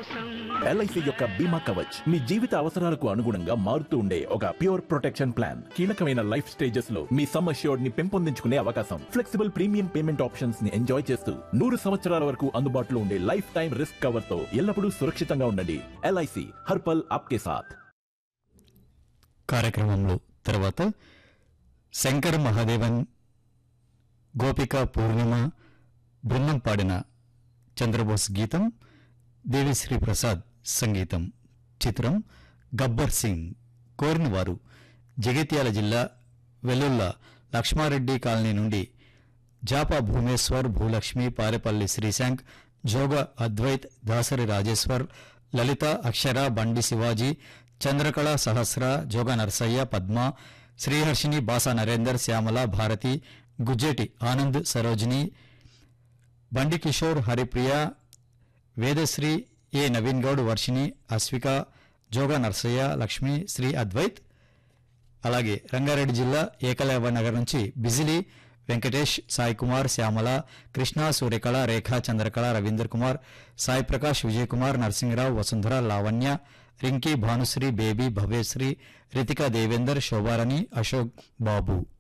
కోసం ఎల్ఐసి యొక్క బీమా కవచ్ మీ జీవిత అవసరాలకు అనుగుణంగా మారుతూ ఉండే ఒక ప్యూర్ ప్రొటెక్షన్ ప్లాన్ కీలకమైన లైఫ్ స్టేజెస్ లో మీ సమ్ అష్యూర్డ్ ని పెంపొందించుకునే అవకాశం ఫ్లెక్సిబుల్ ప్రీమియం పేమెంట్ ఆప్షన్స్ ని ఎంజాయ్ చేస్తూ నూరు సంవత్సరాల వరకు అందుబాటులో ఉండే లైఫ్ టైం రిస్క్ కవర్ తో ఎల్లప్పుడూ సురక్షితంగా ఉండండి ఎల్ఐసి హర్పల్ ఆప్కే సాథ్ కార్యక్రమంలో తర్వాత శంకర్ మహాదేవన్ గోపిక పూర్ణిమ బృందం పాడిన చంద్రబోస్ గీతం దేవిశ్రీ ప్రసాద్ సంగీతం చిత్రం గబ్బర్ సింగ్ కోరిన వారు జగిత్యాల జిల్లా వెల్లుల్ల లక్ష్మారెడ్డి కాలనీ నుండి జాపా భూమేశ్వర్ భూలక్ష్మి పారెపల్లి శ్రీశాంక్ జోగ అద్వైత్ దాసరి రాజేశ్వర్ లలిత అక్షర బండి శివాజీ చంద్రకళ సహస్ర జోగ నరసయ్య పద్మ శ్రీహర్షిని బాసా నరేందర్ శ్యామల భారతి గుజ్జేటి ఆనంద్ సరోజిని బండి కిషోర్ హరిప్రియ వేదశ్రీ ఏ నవీన్ గౌడ్ వర్షిణి అశ్విక జోగ నరసయ్య లక్ష్మి శ్రీ అద్వైత్ అలాగే రంగారెడ్డి జిల్లా ఏకలవ్య నగర్ నుంచి బిజిలి వెంకటేష్ సాయి కుమార్ శ్యామల కృష్ణ సూర్యకళ రేఖా చంద్రకళ రవీంద్ర కుమార్ సాయి ప్రకాష్ విజయ్ కుమార్ నరసింహరావు వసుంధర లావణ్య రింకీ భానుశ్రీ బేబీ భవ్యశ్రీ రితికా దేవేందర్ శోభారాణి అశోక్ బాబు